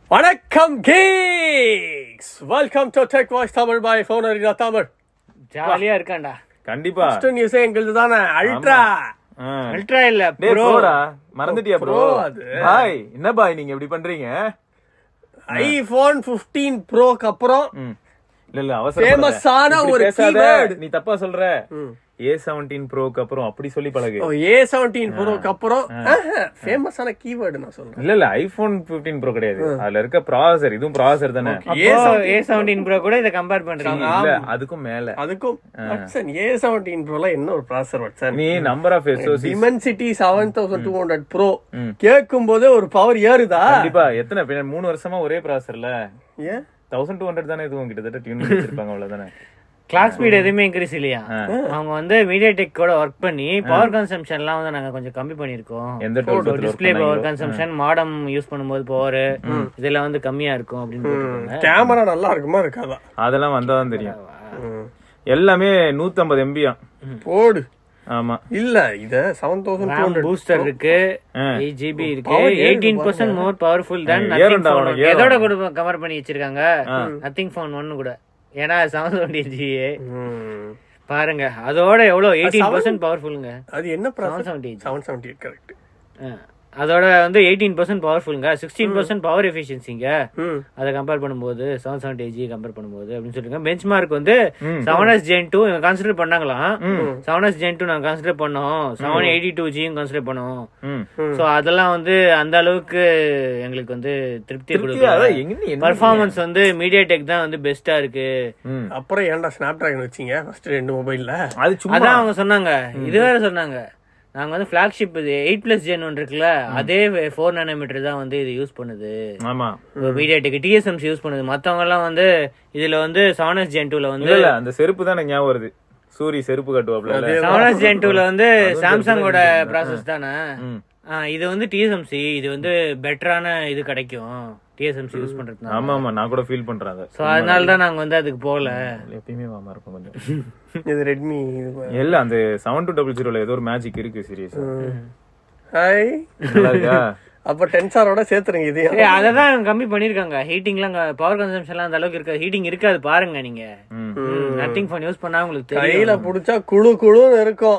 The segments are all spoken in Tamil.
வணக்கம் geeks welcome to tech voice Tamil by phone arena Tamil ஜாலியா இருக்கான்டா கண்டிப்பா ஃபர்ஸ்ட் நியூஸ் எங்களுது தானே அல்ட்ரா ஆ. அல்ட்ரா இல்ல டேய் ப்ரோ ப்ரோடா மறந்துட்டியா ப்ரோ Pro அது. பாய் என்ன பாய் நீங்க இப்படி பண்றீங்க ஐபோன் 15 ப்ரோக்கு அப்புறம் ம். இல்ல இல்ல அவசரம் Famous ஆன ஒரு keyword. நீ தப்பா சொல்ற ஏ செவன்டீன் ப்ரோக்கு அப்புறம் அப்படி சொல்லி பழகு ஏ செவன்டீன் ப்ரோக்கு அப்புறம் ஃபேமஸான கீவேர்டு நான் சொல்றேன் இல்ல இல்ல ஐபோன் 15 ப்ரோ கிடையாது அதுல இருக்க ப்ராசர் இதுவும் ப்ராசர் தானே ஏ செவன்டீன் ப்ரோ கூட இதை கம்பேர் பண்றீங்க இல்ல அதுக்கும் மேல அதுக்கும் வட்சன் ஏ செவன்டீன் ப்ரோல என்ன ஒரு ப்ராசர் வட்சன் நீ number of S O C Dimensity seven thousand two hundred bro கேட்கும் போதே ஒரு பவர் ஏறுதா கண்டிப்பா எத்தனை பின்ன மூணு வருஷமா ஒரே ப்ராசர்ல ஏன் தௌசண்ட் டூ ஹண்ட்ரட் தானே இதுவும் கிட்டத்தட்ட டியூன் பண்ணி வச்சிருப்பாங்க அவ்வளவுதானே கிளாக் ஸ்பீட் எதுவுமே இன்க்ரீஸ் இல்லையா அவங்க வந்து மீடியா டெக் கூட ஒர்க் பண்ணி பவர் கன்சம்ஷன் எல்லாம் வந்து நாங்க கொஞ்சம் கம்மி பண்ணிருக்கோம் எந்த டுவெல் டிஸ்பிளே பவர் கன்சம்ஷன் மாடம் யூஸ் பண்ணும்போது பவர் இதெல்லாம் வந்து கம்மியா இருக்கும் அப்படின்னு போட்டிருக்காங்க. கேமரா நல்லா இருக்குமா இருக்காதா அதெல்லாம் வந்தாதான் தெரியும் எல்லாமே 150 எம்பியா போடு ஆமா இல்ல இத seven thousand two RAM hundred booster இருக்கு ஆ. எயிட் ஜிபி இருக்கு Power ஏறுது eighteen percent more powerful then ஆ, ஏறும்டா உனக்கு, ஏறும். எதோட கூட கவர் பண்ணி வச்சிருக்காங்க நத்திங் ஃபோன் ஒன்னு கூட ஏன்னா செவன் டுவெண்ட்டி ஜி பாருங்க அதோட எவ்வளவு எயிட்டீன் பர்சன்ட் பவர்ஃபுல்லுங்க அது என்ன process seven seventy seven seventy correct அதோட வந்து எயிட்டீன் பர்சன்ட் பவர்ஃபுல்லுங்க சிக்ஸ்டீன் பர்சன்ட் பவர் எஃபிஷியன்சிங்க ம் அதை கம்பேர் பண்ணும்போது செவன் செவன்டி ஜி கம்பேர் பண்ணும்போது அப்படின்னு சொல்லிருங்க பெஞ்ச் மார்க் வந்து seven S gen two consider பண்ணாங்களாம் செவன் எஸ் ஜென் டூ நாங்க கன்சிடர் பண்ணோம் செவன் எயிட்டி டூ ஜியும் கன்சிடர் பண்ணோம் ம் சோ அதெல்லாம் வந்து அந்த அளவுக்கு எங்களுக்கு வந்து திருப்தி திருப்தியா, கொடுக்கல அதான் எங்க நீ என்ன பர்ஃபார்மன்ஸ் வந்து மீடியா டெக் தான் வந்து பெஸ்டா இருக்கு ம். அப்புறம் ஏன்டா ஸ்னாப் டிராகன் வச்சீங்க ஃபர்ஸ்ட் ரெண்டு மொபைல்ல அது சும்மா அதான் அவங்க சொன்னாங்க இது வேற சொன்னாங்க நாங்க வந்து பிளாக்ஷிப் இது எயிட் பிளஸ் ஜென் ஒன்று இருக்குல்ல அதே ஃபோர் நானோமீட்டர் தான் வந்து இது யூஸ் பண்ணுது ஆமா மீடியா டெக் டிஎஸ்எம்சி யூஸ் பண்ணுது மத்தவங்க எல்லாம் வந்து இதுல வந்து செவன் எஸ் ஜென் டூல வந்து இல்ல இல்ல அந்த செருப்பு தான் எனக்கு ஞாபகம் வருது சூரி செருப்பு கட்டுவாப்ல இல்ல? செவன் எஸ் ஜென் டூல வந்து சாம்சங்கோட ப்ராசஸ் தானே ம். ஆ, இது வந்து டிஎஸ்எம்சி இது வந்து பெட்டரான இது கிடைக்கும் டிஎஸ்எம்சி யூஸ் பண்றதுனால ஆமா ஆமா நான் கூட ஃபீல் பண்றேன் அதை சோ அதனால தான் நாங்க வந்து அதுக்கு போகல எப்பயுமே வாமா இருக்கும் கொஞ்சம் இது ரெட்மி இல்ல அந்த செவன் டூ டபுள் ஜீரோல ஏதோ ஒரு மேஜிக் இருக்கு சீரியஸ் ஹாய் நல்லா இருக்கா அப்ப டென்சாரோட சேர்த்துருங்க இதையும் ஏய் அததான் கம்மி பண்ணிருக்காங்க ஹீட்டிங்லாம் பவர் கன்சம்ஷன்லாம் அந்த அளவுக்கு இருக்காது ஹீட்டிங் இருக்காது பாருங்க நீங்க ம். நத்திங் ஃபோன் யூஸ் பண்ணா உங்களுக்கு கையில தெரியும் புடிச்சா குழு குழுன்னு இருக்கும்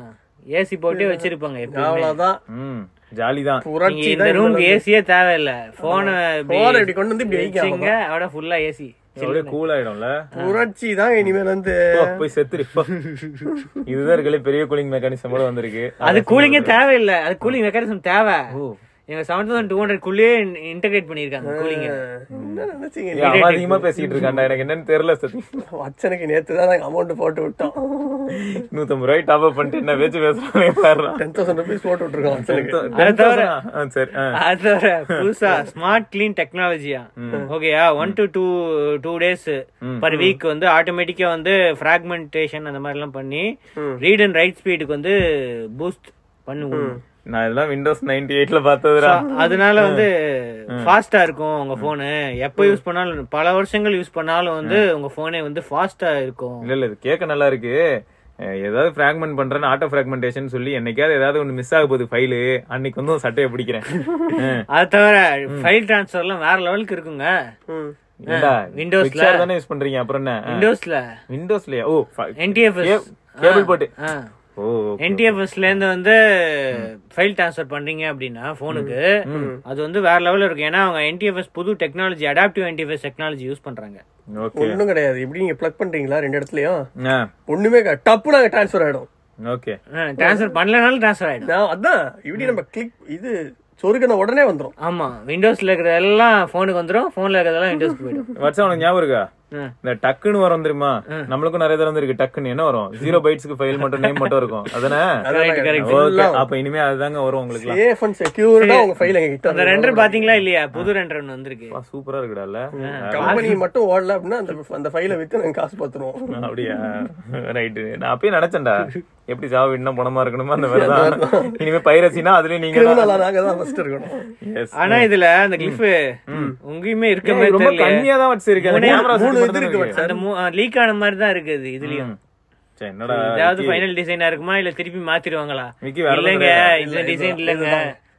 ஏசி போட்டே வச்சிருப்பாங்க எப்பவுமே அவ்வளவுதான் ம் ஜாலி தான் நீங்க புரட்சி இந்த தான் ரூம்க்கு ஏசியே தேவையில்ல போன போன இப்படி கொண்டு வந்து இப்படி வைக்காம வச்சுங்க அவட ஃபுல்லா ஏசி அப்படியே கூல் ஆயிடும்ல புரட்சி தான் இனிமேல் வந்து போ, போய் செத்துரு போ. இதுதான் இருக்கல பெரிய கூலிங் மெக்கானிசமோட வந்திருக்கு அது கூலிங்கே தேவையில்லை அது கூலிங் மெக்கானிசம் தேவை எங்க செவன் தௌசண்ட் டூ ஹண்ட்ரட் குள்ளேயே இன்டகிரேட் பண்ணிருக்காங்க கூலிங்க என்ன நினைச்சீங்க ஏய், அவன் அதிகமா பேசிக்கிட்டு இருக்கான்டா எனக்கு என்னன்னு தெரியல சத்தி வச்சனுக்கு நேத்து தான் நாங்க அமௌண்ட் போட்டு விட்டோம் நூத்தம்பது ரூபாய் டாப் அப் பண்ணிட்டு என்ன பேச்சு பேசுறானே பாருடா டென் தௌசண்ட் ருபீஸ் போட்டு விட்டுருக்கோம் வச்சனுக்கு Ten thousand ஆ? ஆ, சரி ஆ. அது தவிர புதுசா ஸ்மார்ட் கிளீன் டெக்னாலஜியா ஓகேயா one two two two days per week வந்து ஆட்டோமேட்டிக்கா வந்து ஃபிராக்மெண்டேஷன் அந்த மாதிரி எல்லாம் பண்ணி ரீட் அண்ட் ரைட் ஸ்பீடுக்கு வந்து பூஸ்ட் பண்ணுவோம் நான் இதெல்லாம் விண்டோஸ் நைன்டி எயிட்ல பார்த்ததுடா அதனால வந்து ஃபாஸ்டா இருக்கும் உங்க போனு எப்ப யூஸ் பண்ணாலும் பல வருஷங்கள் யூஸ் பண்ணாலும் வந்து உங்க போனே வந்து ஃபாஸ்டா இருக்கும் இல்ல இல்ல இது கேட்க நல்லா இருக்கு அஹ், ஏதாவது ஃபிராக்மெண்ட் பண்றேன்னு ஆட்டோ ஃபிராக்மெண்டேஷன் சொல்லி என்னைக்காவது ஏதாவது ஒண்ணு மிஸ் ஆக போகுது ஃபைலு அன்னைக்கு வந்து ஒரு சட்டையை பிடிக்கிறேன் அஹ். அது தவிர ஃபைல் டிரான்ஸ்ஃபர் எல்லாம் வேற லெவலுக்கு இருக்குங்க ம். ஏண்டா Windowsல- Pixar தானே யூஸ் பண்றீங்க அப்புறம் என்ன விண்டோஸ்ல விண்டோஸ்லயா ஓ என்டிஎஃப்எஸ் கேபிள் போட்டு ஓ என்டிஎஃப்எஸ்ல இருந்து வந்து ஃபைல் ட்ரான்ஸ்ஃபர் பண்றீங்க அப்படின்னா போனுக்கு அது வந்து வேற லெவல்ல இருக்கும் ஏன்னா அவங்க என்டிஎஃப்எஸ் புது technology adaptive N T F S technology use பண்றாங்க ஓகே ஒண்ணும் கிடையாது இப்படி நீங்க பிளக் பண்றீங்களா ரெண்டு இடத்துலயும் ஒண்ணுமே கிடையாது. டப்பு நாங்க டிரான்ஸ்ஃபர் ஆயிடும் ஓகே ட்ரான்ஸ்ஃபர் பண்ணலனாலும் ட்ரான்ஸ்ஃபர் ஆயிடும் நான் அதான் இப்படி நம்ம கிளிக் இது சொருகின உடனே வந்துரும் ஆமா விண்டோஸ்ல இருக்கிறதெல்லாம் போனுக்கு வந்துரும் போன்ல இருக்கிறதெல்லாம் விண்டோஸ்க்கு போயிடும் வச்சா உனக்கு ஞாபகம் இருக்கா ம். இந்த டக்குன்னு வரும் தெரியுமா நம்மளுக்கும் நிறைய தடவை இருக்கு டக்குன்னு என்ன வரும் ஜீரோ பைட்ஸ்க்கு ஃபைல் மட்டும் நேம் மட்டும் இருக்கும் அதானே Correct, correct. ஓகே அப்ப இனிமே அதுதாங்க வரும் உங்களுக்கு சேஃப் அண்ட் செக்யூர்டா உங்க ஃபைல் எங்க கிட்ட அந்த ரெண்டர் பாத்தீங்களா இல்லையா புது ரெண்டர் ஒன்று வந்திருக்கு சூப்பரா இருக்குடால கம்பெனி மட்டும் ஓடல அப்படின்னா அந்த அந்த ஃபைலை வித்து நாங்க காசு பாத்துருவோம் அப்படியா ரைட்டு நான் அப்பயே நினைச்சேன்டா எப்படி ஜாவ வீடுனா பணமா இருக்கணுமா அந்த மாதிரி தான் இனிமே பைரசினா அதுலயும் நீங்க கிரிமினலா நாங்க தான் ஃபர்ஸ்ட் இருக்கணும் Yes. ஆனா இதுல அந்த கிளிஃப் உங்கேயுமே இருக்க ஏய், மாதிரி ரொம்ப தெரியல கம்மியா தான் வச்சிருக்கேன் மூணே- கேமரா மூணு இது இருக்கு அந்த லீக் ஆன மாதிரி தான் இருக்குது இதுலயும் சரி என்னடா ஏதாவது விக்கி, ஃபைனல் டிசைனா இருக்குமா இல்ல திருப்பி மாத்திடுவாங்களா விக்கி வேற இல்லங்க ஏதாவது இந்த டிசைன் இல்லங்க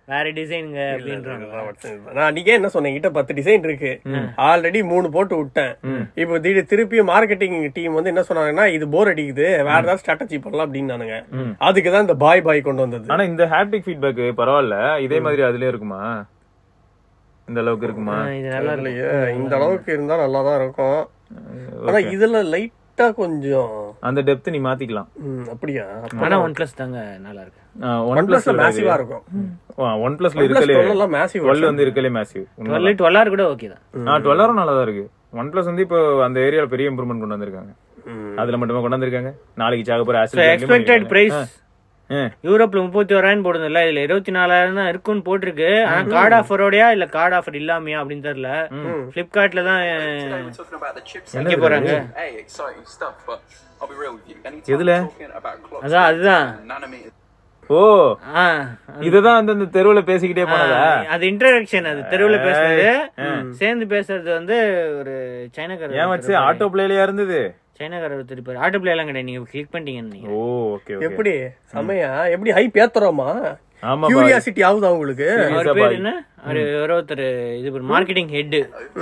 வேற டிசைனுங்க அப்படின்றாங்க நான் நீங்க என்ன சொன்னேன் என்கிட்ட பத்து டிசைன் இருக்கு ஆல்ரெடி மூணு போட்டு விட்டேன் இப்போ திடீர் திருப்பி மார்க்கெட்டிங் டீம் வந்து என்ன சொன்னாங்கன்னா இது போர் அடிக்குது வேற ஏதாவது ஸ்ட்ராட்டஜி பண்ணலாம் அப்படின்னானுங்க அதுக்கு தான் இந்த பாய் பாய் கொண்டு வந்தது ஆனா இந்த ஹாப்டிக் ஃபீட்பேக் பரவாயில்ல இதே மாதிரி அதுலயே இருக்குமா இந்த அளவுக்கு இருக்குமா இது நல்லா இருக்கு இல்லையே இந்த அளவுக்கு இருந்தா நல்லா தான் இருக்கும் ஆனா இதுல லைட்டா கொஞ்சம் அந்த டெப்த் நீ மாத்திக்கலாம் ம், அப்படியா ஆனா ஒன் பிளஸ் தாங்க நல்லா இருக்கு ஒன் ஒன் பிளஸ் பிளஸ் மேசிவா இருக்கும் ஒன் பிளஸ்ல பிளஸ் இருக்கலே எல்லாம் மேசிவ் டுவெல் வந்து இருக்கலே மேசிவ் டுவெல் டுவெல் ஆர் கூட ஓகே தான் ஆ டுவெல்லாரும் நல்லா தான் இருக்கு ஒன் பிளஸ் வந்து இப்போ அந்த ஏரியால பெரிய இம்ப்ரூவ்மெண்ட் கொண்டு வந்திருக்காங்க அதுல மட்டுமா கொண்டு வந்திருக்காங்க நாளைக்கு சாக போற எக்ஸ்பெக்டட் பிரைஸ் ஆசிட் யூரோப்ல முப்பத்தி ஓராயிரம் போடுதுல்ல இதுல இருபத்தி நாலாயிரம் தான் இருக்குன்னு போட்டிருக்கு ஆனா கார்டு ஆஃபரோடயா இல்ல கார்டு ஆஃபர் இல்லாமையா அப்படின்னு தெரியல பிளிப்கார்ட்ல தான் Today we're talking about the chipset. இங்க போறாங்க Hey, exciting stuff, but I'll be real with you. Anytime எதுல? we're talking about clocks அதான் அதுதான் and nanometers, ஓ ஆ, இதுதான் அந்த அந்த தெருவுல பேசிக்கிட்டே போனதா அது இன்ட்ரடக்ஷன் அது தெருவுல பேசுறது சேர்ந்து பேசுறது வந்து ஒரு சைனாக்காரர் ஏன் வச்சு ஆட்டோ பிளேலயா இருந்தது சைனாக்காரர் ஒருத்தர் இருப்பாரு ஆட்டோ பிளே எல்லாம் கிடையாது நீங்க கிளிக் பண்ணிட்டீங்கன்னு நினைக்கிறேன். ஓ ஓகே ஓகே எப்படி செமையா எப்படி ஹைப் ஏத்துறோமா ஆமா கியூரியாசிட்டி ஆகுதா உங்களுக்கு அவர் பேர் என்ன அவரு யாரோ ஒருத்தர் இது மார்க்கெட்டிங் ஹெட்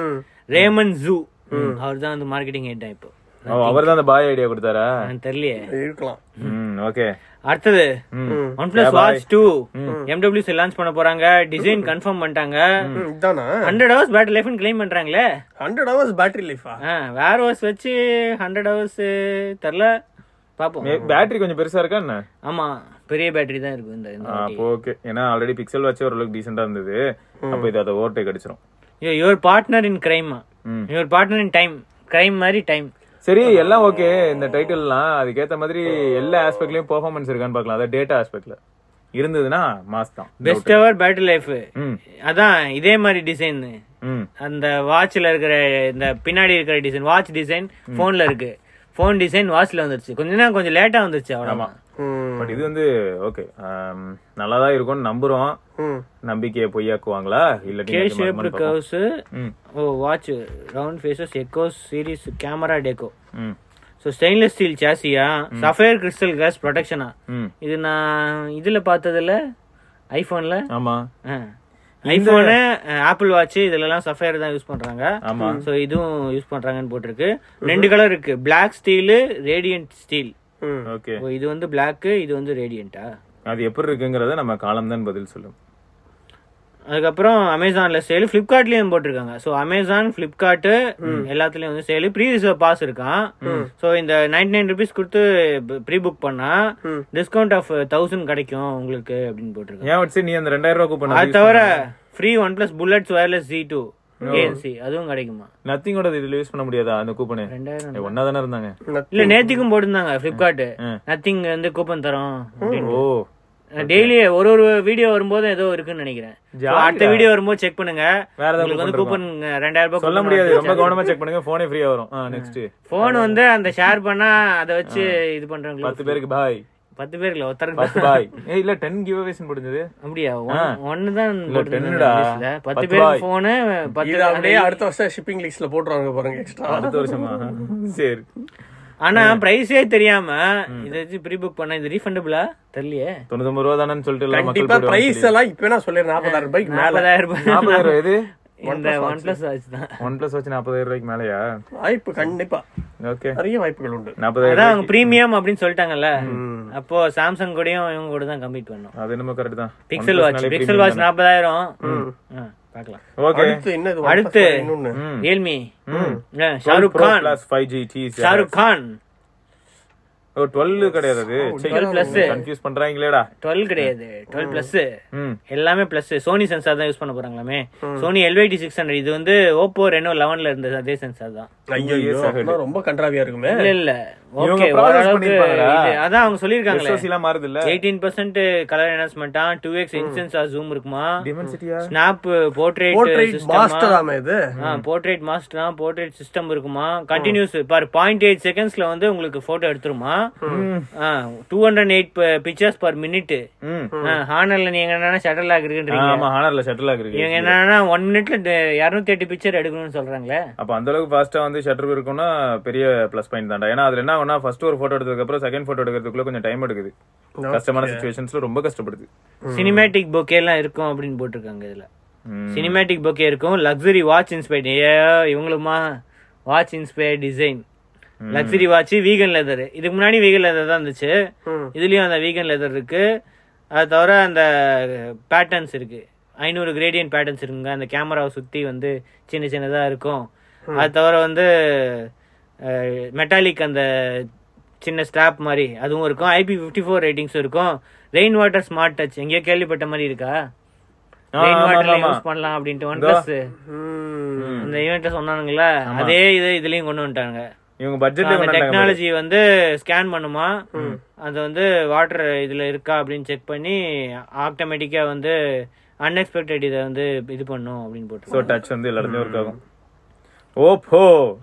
ரேமன் ஜூ அவர் தான் வந்து மார்க்கெட்டிங் ஹெட் இப்போ அவர் தான் அந்த பாய் ஐடியா கொடுத்தாரா எனக்கு தெரியலையே இருக்கலாம் ம் ஓகே அடுத்தது ம் OnePlus watch two M W C launch பண்ண போறாங்க டிசைன் கன்ஃபார்ம் பண்ணிட்டாங்க ம், இதானா ஹண்ட்ரட் ஹவர்ஸ் பேட்டரி லைஃப்னு கிளைம் பண்றாங்களே ஹண்ட்ரட் ஹவர்ஸ் பேட்டரி லைஃபா வேர் ஹவர்ஸ் வச்சு ஹண்ட்ரட் ஹவர்ஸ் தெரில பாப்போம் பேட்டரி கொஞ்சம் பெருசா இருக்கா என்ன ஆமா பெரிய பேட்டரி தான் இருக்கும் இந்த இந்த ஆ, வாட்டி. அப்போ ஓகே ஏன்னா ஆல்ரெடி பிக்சல் வச்சு ஓரளவுக்கு டீசெண்டா இருந்தது அப்போ இது அதை ஓவர்டேக் அடிச்சிரும் ஐயோ யுவர் பார்ட்னர் இன் கிரைம் ம். Your partner in time crime மாதிரி டைம் சரி எல்லாம் ஓகே இந்த டைட்டில்லாம் அதுக்கேத்த மாதிரி எல்லா ஆஸ்பெக்ட்லயும் பெர்ஃபார்மன்ஸ் இருக்கான்னு பார்க்கலாம் அதாவது டேட்டா ஆஸ்பெக்ட்ல இருந்ததுன்னா மாஸ் தான் பெஸ்ட் எவர் பேட்டரி லைஃப் ம் அதான் இதே மாதிரி டிசைன் ம் அந்த வாட்ச்ல இருக்கிற இந்த பின்னாடி இருக்கிற டிசைன் வாட்ச் டிசைன் போன்ல இருக்கு போன் டிசைன் வாட்ச்ல வந்துருச்சு கொஞ்ச நேரம் கொஞ்சம் லேட்டா வந்துருச்சு ஆமா அவ்வளவுதான் பட் இது வந்து ஓகே நல்லா தான் இருக்கும்னு நம்புறோம் ம் நம்பிக்கையை பொய்யாக்குவாங்களா கே இல்லாட்டி ஷேப்டு கர்வ்ஸ் ம் ஓ watch round faces echoes series camera deco ம் ஸோ ஸ்டெயின்லெஸ் ஸ்டீல் சாசியா சஃபயர் கிறிஸ்டல் கிளாஸ் ப்ரொடெக்ஷனா ம் இது நான் இதுல பார்த்ததுல ஐபோன்ல ஆமா ஐபோனு ஆப்பிள் வாட்ச் இதுலலாம் சஃபயர் தான் யூஸ் பண்றாங்க ஆமா ஸோ இதுவும் யூஸ் பண்றாங்கன்னு போட்டிருக்கு ரெண்டு கலர் இருக்கு பிளாக் ஸ்டீலு ரேடியன்ட் ஸ்டீல் ம் ஓகே ஓ இது வந்து பிளாக் இது வந்து ரேடியன்ட்டா அது எப்படி இருக்குங்கிறத நம்ம காலம் தான் பதில் சொல்லும் அதுக்கப்புறம் அமேசான்ல சேல் ஃபிளிப்கார்ட்லயும் போட்டிருக்காங்க ஸோ அமேசான் ஃபிளிப்கார்ட் எல்லாத்துலயும் வந்து சேல் ப்ரீ ரிசர்வ் பாஸ் இருக்கான் ஸோ இந்த நைன்டி நைன் ருபீஸ் கொடுத்து ப்ரீ புக் பண்ணா டிஸ்கவுண்ட் ஆஃப் தௌசண்ட் கிடைக்கும் உங்களுக்கு அப்படின்னு போட்டிருக்காங்க ஏன் வச்சு நீ அந்த ரெண்டாயிரம் ரூபா கூப்பன் அது தவிர free OnePlus bullets wireless G two A N C அதுவும் கிடைக்குமா நத்திங்கோட இதுல யூஸ் பண்ண முடியாதா அந்த கூப்பனு ரெண்டாயிரம் ஒன்னா தானே இருந்தாங்க இல்ல நேத்திக்கும் போட்டிருந்தாங்க ஃபிளிப்கார்ட் நத்திங் வந்து கூப்பன் தரோம் ஓ டெய்லி ஒரு ஒரு வீடியோ வரும்போது ஏதோ இருக்குன்னு நினைக்கிறேன் So, அடுத்த வீடியோ வரும்போது செக் பண்ணுங்க வேற ஏதாவது உங்களுக்கு வந்து கூப்பன் ரெண்டாயிரம் ரூபாய் சொல்ல முடியாது ரொம்ப கவனமா செக் பண்ணுங்க போனே ஃப்ரீயா வரும் நெக்ஸ்ட் போன் வந்து அந்த ஷேர் பண்ணா அதை வச்சு இது பண்றாங்களோ பத்து பேருக்கு பாய் பத்து பேர் இல்ல ஒருத்தருக்கு பத்து பாய் ஏய் இல்ல டென் கிவ் அவேஸ் முடிஞ்சது அப்படியா ஒன்- ஒன்னு தான் இல்ல, போட்டிருந்தாங்க டென்னுடா. listல. பத்து பத்து பேருக்கு பாய். போனு பத்து இது அப்படியே அடுத்த வருஷம் ஷிப்பிங் லிஸ்ட்ல போட்டுருவாங்க பாருங்க எக்ஸ்ட்ரா அடுத்த வருஷமா சரி ஆனா பிரைஸே தெரியாம இதை வச்சு ப்ரீ புக் பண்ண இது ரீஃபண்டபிளா தெரியலையே தொண்ணூத்தொன்பது ரூபா தானே சொல்லிட்டு எல்லாம் மக்கள் கண்டிப்பா போயிடுவாங்க பிரைஸ் எல்லாம் இப்ப நான் சொல்லிடுறேன் நாற்பதாயிரம் ரூபாய்க்கு மேல நாற்பதாயிரம் ரூபாய் நாற்பதாயிரம் ரூபாய் எது இந்த ஒன் பிளஸ் வாட்ச் தான் ஒன் பிளஸ் வச்சு நாற்பதாயிரம் ரூபாய்க்கு மேலயா வாய்ப்பு கண்டிப்பா ஓகே நிறைய வாய்ப்புகள் உண்டு நாற்பதாயிரம் அதான் அவங்க பிரீமியம் அப்படின்னு சொல்லிட்டாங்கல்ல அப்போ சாம்சங் கூடயும் இவங்க கூட தான் கம்பீட் பண்ணோம் அது என்னமோ கரெக்ட் தான் பிக்சல் வாட்ச் பிக்சல் வாட்ச் நாற்பதாயிரம் பார்க்கலாம் ஓகே அடுத்து என்னது அடுத்து இன்னொன்னு Realme Shahrukh Khan plus five G T Shahrukh Khan oh twelve கிடையாது அது 12 plus. கன்ஃபியூஸ் பண்றாங்களேடா டுவெல் கிடையாது டுவெல் பிளஸ் ம் எல்லாமே பிளஸ் சோனி சென்சார் தான் யூஸ் பண்ண போறாங்களாமே சோனி எல்வைடி சிக்ஸ் ஹண்ட்ரட் இது வந்து ஓப்போ ரெனோ லெவன்ல இருந்தது அதே சென்சார் தான் ஐயோ அதெல்லாம் ரொம்ப கன்றாவியா இருக்குமே இல்ல இல்ல இவங்க ஓகே process ஓரளவுக்கு பண்ணிருப்பாங்கடா. இது- அதான் அவங்க சொல்லிருக்காங்களே SOC எல்லாம் மாறுது இல்ல எயிட்டீன் பர்சன்ட் கலர் என்ஹான்ஸ்மெண்டா டூ எக்ஸ் இன்சென்சா ஜூம் இருக்குமா டிமென்சிட்டியா snap portrait portrait system master ஆமா இது போர்ட்ரேட் மாஸ்டர் போர்ட்ரேட் சிஸ்டம் இருக்குமா கண்டினியூஸ் பார் பாயிண்ட் எயிட் செகண்ட்ஸ்ல வந்து உங்களுக்கு போட்டோ எடுத்துருமா two hundred eight pictures per minute ம் ஹானர்ல நீங்க என்னன்னா ஷட்டர் லாக் இருக்குன்றீங்க ஆமா ஹானர்ல ஷட்டில் இருக்கு இவங்க என்னன்னா ஒன் மினிட்ல இருநூத்தி எட்டு பிக்சர் எடுக்கணும்னு சொல்றாங்களே அப்ப அந்த அளவுக்கு ஃபாஸ்டா வந்து ஷட்டர் இருக்கும்னா பெரிய ப்ளஸ் பாயிண்ட் தான்டா ஏன்னா அதுல என்ன ஆகும்னா ஃபர்ஸ்ட் ஒரு போட்டோ எடுத்ததுக்கு அப்புறம் செகண்ட் போட்டோ எடுக்கிறதுக்குள்ள கொஞ்சம் டைம் எடுக்குது கஷ்டமான சுச்சுவேஷன்ஸ்ல ரொம்ப கஷ்டப்படுது சினிமேட்டிக் பொக்கே எல்லாம் இருக்கும் அப்படின்னு போட்டிருக்காங்க இதுல ம். சினிமேட்டிக் பொக்கே இருக்கும் லக்ஸரி வாட்ச் இன்ஸ்பைர்ட் ஏ இவங்களுமா watch inspire design luxury watch vegan leather இதுக்கு முன்னாடி வீகன் லெதர் தான் இருந்துச்சு இதுலயும் அந்த வீகன் லெதர் இருக்கு அது தவிர அந்த பேட்டர்ன்ஸ் இருக்கு ஐநூறு கிரேடியன்ட் பேட்டர்ன்ஸ் இருக்குங்க அந்த கேமராவை சுத்தி வந்து சின்ன சின்னதா இருக்கும் அது தவிர வந்து மெட்டாலிக் அந்த சின்ன ஸ்டாப் மாதிரி அதுவும் இருக்கும் ஐபி ஃபிஃப்டி ஃபோர் ரேட்டிங்ஸும் இருக்கும் ரெயின் வாட்டர் ஸ்மார்ட் டச் எங்கேயோ கேள்விப்பட்ட மாதிரி இருக்கா ஆ, ரெயின் ஆமா, வாட்டர்ல ஆமா. யூஸ் பண்ணலாம் அப்படின்ட்டு ஒன் பிளஸ் ம். அந்த ஈவெண்ட்டை சொன்னானுங்களா அதே இது இதுலயும் கொண்டு வந்துட்டாங்க இவங்க அந்த பட்ஜெட்ல டெக்னாலஜி வந்து ஸ்கேன் பண்ணுமா அது வந்து வாட்டர் இதுல இருக்கா அப்படின்னு செக் பண்ணி ஆட்டோமேட்டிக்கா வந்து அன்எக்ஸ்பெக்டட் இதை வந்து இது பண்ணும் அப்படின்னு சோ போட்டு டச் வந்து எல்லா இடத்துலயும் ஒர்க் ஆகும் ஓப்போ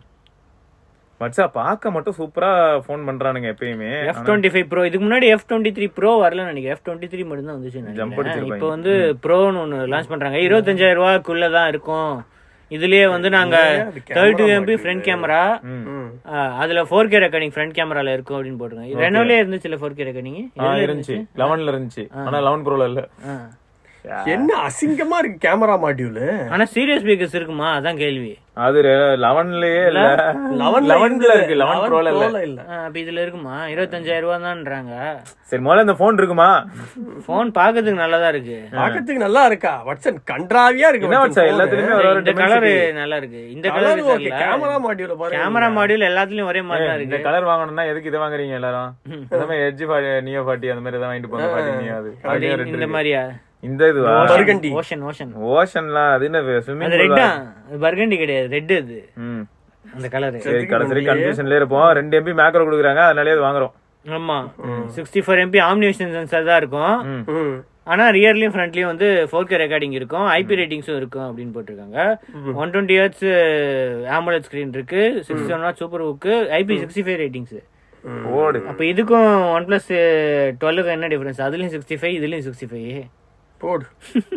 மச்சா பார்க்க மட்டும் சூப்பரா ஃபோன் பண்றானுங்க எப்பயுமே எஃப் டுவெண்ட்டி ஃபைவ் ப்ரோ இதுக்கு முன்னாடி எஃப் டுவெண்ட்டி த்ரீ ப்ரோ வரல நினைக்கிறேன் எஃப் டுவெண்ட்டி த்ரீ மட்டும் தான் வந்துச்சு Jump நினைக்கிறேன் அடிச்சிருப்பாங்க. இப்போ வந்து ப்ரோன்னு ஒன்று லான்ச் பண்றாங்க இருபத்தஞ்சாயிரம் ரூபாய்க்குள்ள தான் இருக்கும் இதுலயே வந்து நாங்க அது thirty camera MP module. Front camera ம். அதுல ஃபோர் கே ரெக்கார்டிங் ஃப்ரண்ட் கேமரால இருக்கும் அப்படின்னு போட்டுருங்க ரெனோலே இருந்துச்சுல ஃபோர் கே ரெக்கார்டிங் ஆ, இருந்துச்சு லெவன்ல இருந்துச்சு ஆனா லெவன் ப்ரோல இல்ல என்ன அசிங்கமா இருக்கு கேமரா மாடியூல் ஆனா சீரியஸ் ஸ்பீக்கர்ஸ் இருக்குமா அதான் கேள்வி அது லெவன்லயே இல்ல லெவன் லெவன்ல இருக்கு லெவன் ப்ரோல இல்ல இல்ல ஆ, அப்ப இதுல இருக்குமா இருபத்தஞ்சாயிரம் ரூபா தான்ன்றாங்க சரி முதல்ல இந்த போன் இருக்குமா போன் பாக்குறதுக்கு நல்லதா இருக்கு பாக்கிறதுக்கு நல்லா இருக்கா வட்சன் கன்றாவியா இருக்கு என்ன வச்சா எல்லாத்துலயுமே ஒரு ஒரு இந்த கலர் dimensity. நல்லா இருக்கு இந்த கலர் ஓகே கேமரா மாடியூல பாருங்க கேமரா மாடியூல் எல்லாத்துலயும் ஒரே மாதிரி தான் இந்த இருக்கு கலர் வாங்கணும்னா எதுக்கு இதை வாங்குறீங்க எல்லாரும் எல்லாமே எட்ஜ் நியோ ஃபார்ட்டி அந்த மாதிரி ஏதாவது வாங்கிட்டு போங்க ஃபார்ட்டி நியோ அது அது அதுலயும் ரெண்டு இந்த இருக்கு. மாதிரியா இந்த இதுவா பர்கண்டி ஓஷன் ஓஷன் ஓஷன்லாம் அது என்ன ஸ்விம்மிங் அது ரெட்டா அது பர்கண்டி கிடையாது ரெட் அது ம் அந்த கலர் சரி கடைசி கன்ஃபியூஷன்ல இருப்போம் ரெண்டு எம்பி மேக்ரோ கொடுக்குறாங்க அதனாலே அது வாங்குறோம் ஆமா sixty four MP OmniVision sensor தான் இருக்கும் ம். ம். ஆனா ரியர்லயும் ஃப்ரண்ட்லயும் வந்து ஃபோர் கே ரெக்கார்டிங் இருக்கும் ஐபி ரேட்டிங்ஸும் இருக்கும் அப்படின்னு போட்டிருக்காங்க ஒன் டுவெண்ட்டி ஹர்ட்ஸ் ஆம்புலன்ஸ் ஸ்கிரீன் இருக்கு சிக்ஸ்டி செவன் வாட் சூப்பர் புக்கு ஐபி சிக்ஸ்டி ஃபைவ் ரேட்டிங்ஸ் ஓடு அப்ப இதுக்கும் ஒன் பிளஸ் டுவெல்லுக்கு என்ன டிஃபரன்ஸ் அதுலயும் சிக்ஸ்டி ஃபைவ் இதுலயும் சிக்ஸ்டி ஃபைவ் போடு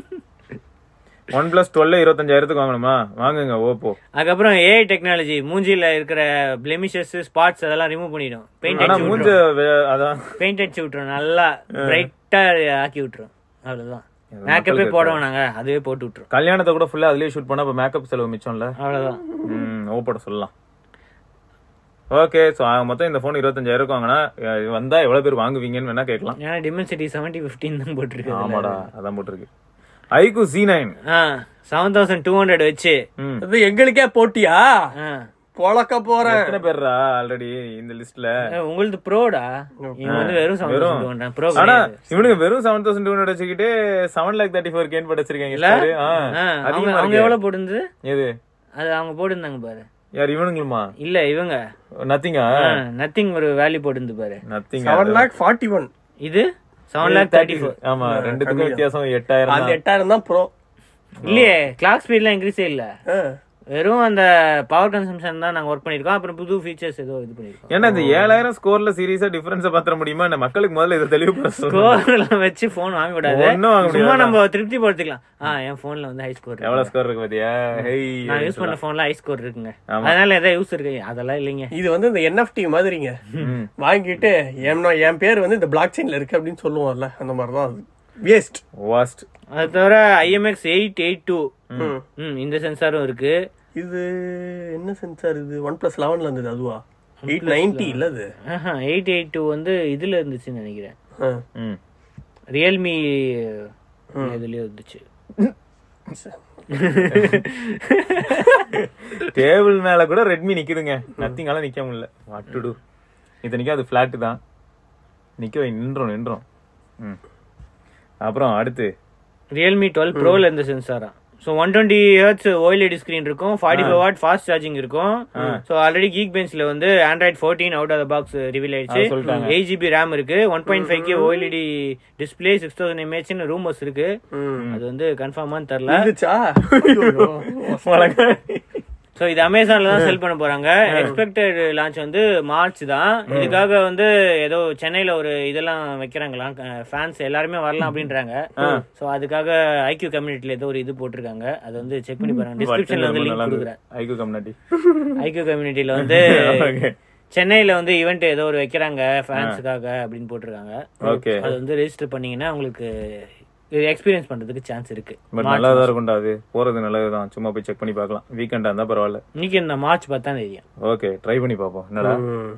ஒன் பிளஸ் டுவெல் இருபத்தஞ்சாயிரத்துக்கு வாங்கணுமா வாங்குங்க ஓப்போ அதுக்கப்புறம் ஏஐ டெக்னாலஜி மூஞ்சில இருக்கிற பிளெமிஷஸ் ஸ்பாட்ஸ் அதெல்லாம் ரிமூவ் பண்ணிடும் பெயிண்ட் ஆனா அடிச்சு மூஞ்ச விட்டுரும் வே- அதான் பெயிண்ட் அடிச்சு விட்டுரும் நல்லா பிரைட்டா ஆக்கி விட்டுரும் அவ்வளவுதான் மேக்கப்பே போடுவோம் நாங்க அதுவே போட்டு விட்டுரும் கல்யாணத்தை கூட ஃபுல்லா அதுலயே ஷூட் பண்ணா அப்ப மேக்கப் செலவு மிச்சம்ல அவ்வளவுதான் ம் ஓப்போட சொல்லலாம் ஓகே ஸோ மொத்தம் இந்த ஃபோன் இருபத்தஞ்சாயிரம் வாங்கினா அஹ் வந்தா எவ்வளவு பேர் வாங்குவீங்கன்னு வேணா கேட்கலாம் ஏன்னா டிமென்சிட்டி செவன்டி ஃபிஃப்டின் தான் போட்டிருக்கு அதுல. ஆமாடா அதான் போட்டிருக்கு ஐகு ஜி நைன் ஆ செவன் தௌசண்ட் டூ ஹண்ட்ரட் வச்சு ம் அது எங்களுக்கே போட்டியா ஆ. பொழக்க போறேன் எத்தனை பேர்ரா ஆல்ரெடி இந்த லிஸ்ட்ல ஏ, உங்களுது ப்ரோடா இவன் வந்து வெறும் செவன் வெறும். தௌசண்ட் டூ ஹண்ட்ரட் ப்ரோ ஆனா இவனுக்கு வெறும் செவன் தௌசண்ட் டூ ஹண்ட்ரட் வச்சுக்கிட்டு seven lakh thirty four K வச்சிருக்காங்க இல்ல? score. ஆ, அவங்க அதிகமா அவங்க இருக்கு. எவ்வளவு போட்டிருந்தது எது அது அவங்க போட்டிருந்தாங்க பாரு யார் இவனுங்களுமா இல்ல இவங்க நத்திங்கா நத்திங் ஒரு வேல்யூ போட்டிருந்து பாரு nothing seven lakh forty one இது செவன் லேக் தேர்ட்டி ஃபோர் ஆமா ரெண்டுத்துக்கும் வித்தியாசம் எட்டாயிரம் அந்த தான். எட்டாயிரம் தான் ப்ரோ இல்லையே கிளாக் ஸ்பீட்லாம் இன்க்ரீஸே இல்ல வெறும் அந்த பவர் கன்சம்ஷன் தான் நாங்க ஒர்க் பண்ணிருக்கோம் அப்புறம் புது ஃபீச்சர்ஸ் ஏதோ இது பண்ணிருக்கோம் ஏன்னா இந்த ஏழாயிரம் ஸ்கோர்ல சீரியஸா டிஃபரன்ஸ் பாத்திர முடியுமா இந்த மக்களுக்கு முதல்ல இதை தெளிவுபடுத்த ஸ்கோர்லாம் வச்சு போன் வாங்க கூடாது ஒண்ணும் வாங்க சும்மா முடியாது. நம்ம திருப்தி படுத்திக்கலாம் ஆ என் போன்ல வந்து ஹை ஸ்கோர் எவ்வளவு ஸ்கோர் இருக்கு பாத்தியா ஹெய் நான் யூஸ் பண்ண போன்ல ஹை ஸ்கோர் இருக்குங்க ஆமா. அதனால எதாவது யூஸ் இருக்கு அதெல்லாம் இல்லைங்க இது வந்து இந்த என்எஃப்டி மாதிரிங்க வாங்கிட்டு என் என் பேர் வந்து இந்த பிளாக் செயின்ல இருக்கு அப்படின்னு சொல்லுவோம்ல அந்த மாதிரி தான் அது வேஸ்ட் வாஸ்ட் அது தவிர ஐஎம்எக்ஸ் எயிட் எயிட் டூ ம் இந்த சென்சாரும் இருக்கு இது என்ன சென்சார் இது ஒன் பிளஸ் லெவன்ல இருந்தது அதுவா எயிட் நைன்டி இல்ல அது எயிட் எயிட் டூ வந்து இதுல இருந்துச்சுன்னு நினைக்கிறேன் ஆ. ம் ரியல்மி இதுலயே இருந்துச்சு டேபிள் மேல கூட ரெட்மி நிக்குதுங்க நத்திங்கால நிக்க முடியல வாட் டு டு இத்தனைக்கும் அது பிளாட் தான் நிக்க வை நின்றோம் நின்றோம் ம் அப்புறம் அடுத்து ரியல்மி டுவெல் ப்ரோல இருந்த சென்சாரா so one twenty hertz OLED screen இருக்கும் forty five watt fast charging இருக்கும் ஸோ ஆல்ரெடி கீக் பெஞ்ச்ல வந்து Android fourteen out of the box reveal ஆயிடுச்சு அது சொல்லிட்டாங்க. எயிட் ஜிபி ரேம் இருக்கு one point five K OLED display six thousand எம்ஏஹெச்னு ரூமர்ஸ் இருக்கு அது வந்து கன்ஃபார்மான்னு தெரில இருந்துச்சா ஐயோ. ஸோ இது அமேசான்ல தான் செல் பண்ண போறாங்க எக்ஸ்பெக்டட் லான்ச் வந்து மார்ச் தான் இதுக்காக வந்து ஏதோ சென்னையில ஒரு இதெல்லாம் வைக்கிறாங்களாம் ஃபேன்ஸ் எல்லாருமே வரலாம் அப்படின்றாங்க ஸோ அதுக்காக ஐக்யூ கம்யூனிட்டில ஏதோ ஒரு இது போட்டிருக்காங்க அது வந்து செக் பண்ணி பாருங்க டிஸ்கிரிப்ஷன்ல வந்து லிங்க் கொடுக்குறேன் ஐக்கு கம்னாட்டி ஐக்யூ கம்யூனிட்டில வந்து Okay. சென்னையில வந்து ஈவெண்ட் ஏதோ ஒரு வைக்கிறாங்க ஃபேன்ஸுக்காக அப்படின்னு போட்டிருக்காங்க ஓகே அது வந்து ரெஜிஸ்டர் பண்ணீங்கன்னா உங்களுக்கு இது எக்ஸ்பீரியன்ஸ் பண்றதுக்கு சான்ஸ் இருக்கு பட் நல்லதா இருக்கும்டா அது போறது நல்லதுதான் சும்மா போய் செக் பண்ணி பார்க்கலாம் வீக்கெண்டா இருந்தா பரவாயில்ல இன்னைக்கு இந்த மார்ச் பத்தாம் தேதி ஓகே ட்ரை பண்ணி பார்ப்போம் என்னடா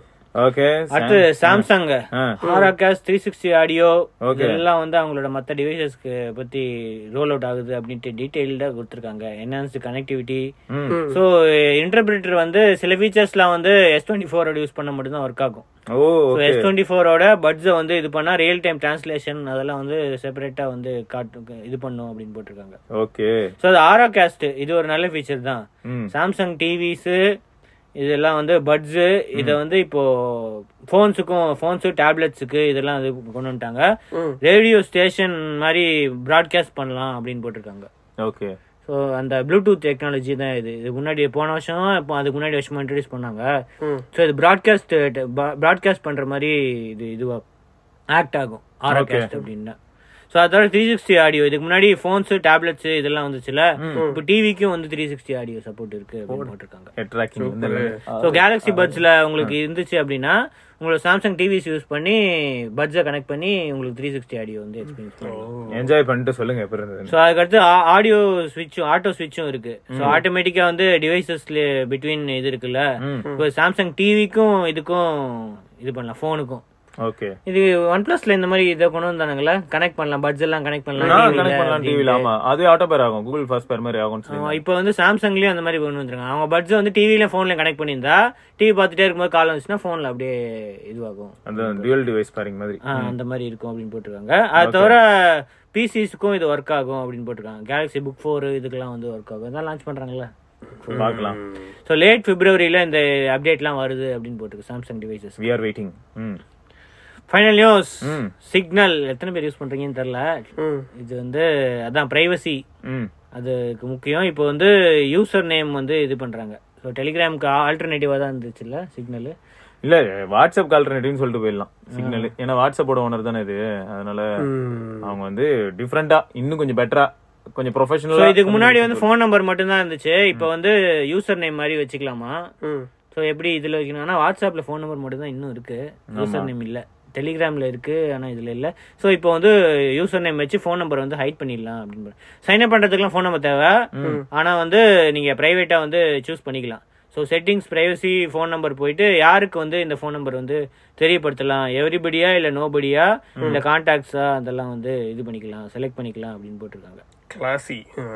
ஓகே அடுத்து சாம்சங் ஆ. ஹாராகாஸ் த்ரீ சிக்ஸ்டி ஆடியோ Okay. இதெல்லாம் வந்து அவங்களோட மற்ற டிவைசஸ்க்கு பத்தி ரோல் அவுட் ஆகுது அப்படின்ட்டு டீடைல்டா கொடுத்துருக்காங்க என்ஹான்ஸ்டு கனெக்டிவிட்டி ஸோ இன்டர்பிரிட்டர் வந்து சில ஃபீச்சர்ஸ்லாம் வந்து எஸ் டுவெண்ட்டி ஃபோரோட யூஸ் பண்ண மட்டும்தான் ஒர்க் ஆகும் ஓ ஸோ எஸ் டுவெண்ட்டி ஃபோரோட பட்ஸை வந்து இது பண்ணா ரியல் டைம் டிரான்ஸ்லேஷன் அதெல்லாம் வந்து செப்பரேட்டா வந்து காட்டு இது பண்ணும் அப்படின்னு போட்டிருக்காங்க ஓகே ஸோ அது ஆரா கேஸ்ட் இது ஒரு நல்ல ஃபீச்சர் தான் ம் சாம்சங் டிவிஸ் இதெல்லாம் வந்து பட்ஸு இதை வந்து இப்போ ஃபோன்ஸுக்கும் ஃபோன்ஸு டேப்லெட்ஸுக்கு இதெல்லாம் இது கொண்டு வந்துட்டாங்க ரேடியோ ஸ்டேஷன் மாதிரி ப்ராட்காஸ்ட் பண்ணலாம் அப்படின்னு போட்டிருக்காங்க ஓகே ஸோ அந்த ப்ளூடூத் டெக்னாலஜி தான் இது இது முன்னாடி போன வருஷம் இப்போ அதுக்கு முன்னாடி வருஷமா இன்ட்ரடியூஸ் பண்ணாங்க ஸோ இது ப்ராட்காஸ்ட் ப்ராட்காஸ்ட் பண்ற மாதிரி இது இதுவா ஆக்ட் ஆகும் ஆரோகாஸ்ட் அப்படின்னா ஸோ அதோட த்ரீ சிக்ஸ்டி ஆடியோ இதுக்கு முன்னாடி ஃபோன்ஸ் டேப்லெட்ஸ் இதெல்லாம் வந்துச்சுல இப்போ டிவிக்கும் வந்து த்ரீ சிக்ஸ்டி ஆடியோ சப்போர்ட் இருக்கு அப்படின்னு போட்டிருக்காங்க ஹெட் ட்ராக்கிங் வந்து ஸோ கேலக்ஸி பட்ஸ்ல உங்களுக்கு இருந்துச்சு அப்படின்னா உங்களுக்கு சாம்சங் டிவிஸ் யூஸ் பண்ணி பட்ஸை கனெக்ட் பண்ணி உங்களுக்கு த்ரீ சிக்ஸ்டி ஆடியோ வந்து எக்ஸ்பீரியன்ஸ் பண்ணலாம் என்ஜாய் பண்ணிட்டு சொல்லுங்க எப்படி இருந்தது ஸோ அதுக்கடுத்து ஆடியோ ஸ்விட்சும் ஆட்டோ ஸ்விட்சும் இருக்கு ஸோ ஆட்டோமேட்டிக்கா வந்து டிவைசஸ்ல பிட்வீன் இது இருக்குல்ல இப்போ சாம்சங் டிவிக்கும் இதுக்கும் இது பண்ணலாம் ஃபோனுக்கும் ஓகே இது ஒன் பிளஸ்ல இந்த மாதிரி இதை கொண்டு வந்தானுங்களா கனெக்ட் பண்ணலாம் பட்ஸ் எல்லாம் கனெக்ட் பண்ணலாம் நான் TV ல கனெக்ட் பண்ணலாம் டிவில ஆமா அது ஆட்டோ பேர் ஆகும் கூகுள் ஃபர்ஸ்ட் பேர் மாதிரி ஆகும்னு சொல்லி ஆமா, இப்போ வந்து சாம்சங்லயும் அந்த மாதிரி கொண்டு வந்துருக்காங்க அவங்க பட்ஸ் வந்து டிவில போன்ல கனெக்ட் பண்ணியிருந்தா டிவி பார்த்துட்டே இருக்கும்போது கால் வந்துச்சுன்னா போன்ல அப்படியே இதுவாகும் அந்த டியூல் டிவைஸ் பேரிங் மாதிரி ஆ, அந்த மாதிரி இருக்கும் அப்படின்னு போட்டிருக்காங்க அது தவிர பிசிஸ்க்கும் இது ஒர்க் ஆகும் அப்படின்னு போட்டிருக்காங்க கேலக்ஸி புக் ஃபோர் இதுக்கெல்லாம் வந்து ஒர்க் ஆகும் இதான் லான்ச் பண்றாங்கல்ல பார்க்கலாம் ஸோ லேட் பிப்ரவரியில இந்த அப்டேட்லாம் வருது அப்படின்னு போட்டிருக்கு Samsung devices we are waiting ம் ஃபைனல் நியூஸ் ம். சிக்னல் எத்தனை பேர் யூஸ் பண்றீங்கன்னு தெரியல இது வந்து அதான் பிரைவசி ம் அதுக்கு முக்கியம் இப்போ வந்து யூசர் நேம் வந்து இது பண்றாங்க ஸோ டெலிகிராமுக்கு ஆல்டர்னேட்டிவா தான் இருந்துச்சுல்ல சிக்னல் இல்ல வாட்ஸ்அப் ஆல்டர்னேட்டிவ்னு சொல்லிட்டு போயிடலாம் சிக்னல் ஏன்னா வாட்ஸ்அப்போட ஓனர் தானே இது அதனால அவங்க வந்து டிஃப்ரெண்டா இன்னும் கொஞ்சம் பெட்டரா கொஞ்சம் ஸோ ப்ரொஃபஷனலா இதுக்கு முன்னாடி வந்து ஃபோன் நம்பர் மட்டும்தான் இருந்துச்சு இப்போ வந்து யூசர் நேம் மாதிரி வச்சுக்கலாமா ஸோ எப்படி இதில் வைக்கணும்னா வாட்ஸ்அப்பில் ஃபோன் நம்பர் மட்டும் தான் இன்னும் இருக்கு யூசர் நேம் இல்லை டெலிகிராமில் இருக்கு ஆனால் இதில் இல்லை ஸோ இப்போ வந்து யூசர் நேம் வச்சு ஃபோன் நம்பர் வந்து ஹைட் பண்ணிடலாம் அப்படின்னு சைன் அப் பண்ணுறதுக்குலாம் ஃபோன் நம்பர் தேவை ஆனால் வந்து நீங்கள் ப்ரைவேட்டாக வந்து சூஸ் பண்ணிக்கலாம் so settings privacy phone number போயிட்டு யாருக்கு வந்து இந்த ஃபோன் நம்பர் வந்து தெரியப்படுத்தலாம் எவ்ரிபடியா இல்லை நோபடியா இல்லை கான்டாக்ட்ஸா அதெல்லாம் வந்து இது பண்ணிக்கலாம் செலக்ட் பண்ணிக்கலாம் அப்படின்னு போட்டிருக்காங்க கிளாசி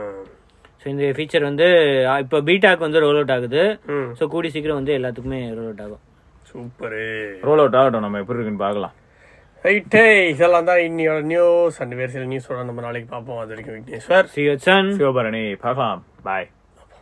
ஸோ இந்த ஃபீச்சர் வந்து அஹ், இப்போ பீட்டாக்கு வந்து ரோல் அவுட் ஆகுது ஸோ கூடி சீக்கிரம் வந்து எல்லாத்துக்குமே ரோல் அவுட் ஆகும் சூப்பரு ரோல் அவுட் ஆகட்டும் நம்ம எப்படி இருக்குன்னு பார்க்கலாம் ரைட்டே இதெல்லாம் தான் இன்னியோட நியூஸ் அண்ட் வேறு சில நியூஸோட நம்ம நாளைக்கு பார்ப்போம் அது வரைக்கும் விக்னேஸ்வர் சி சன் சிவபரணி பார்க்கலாம் பாய்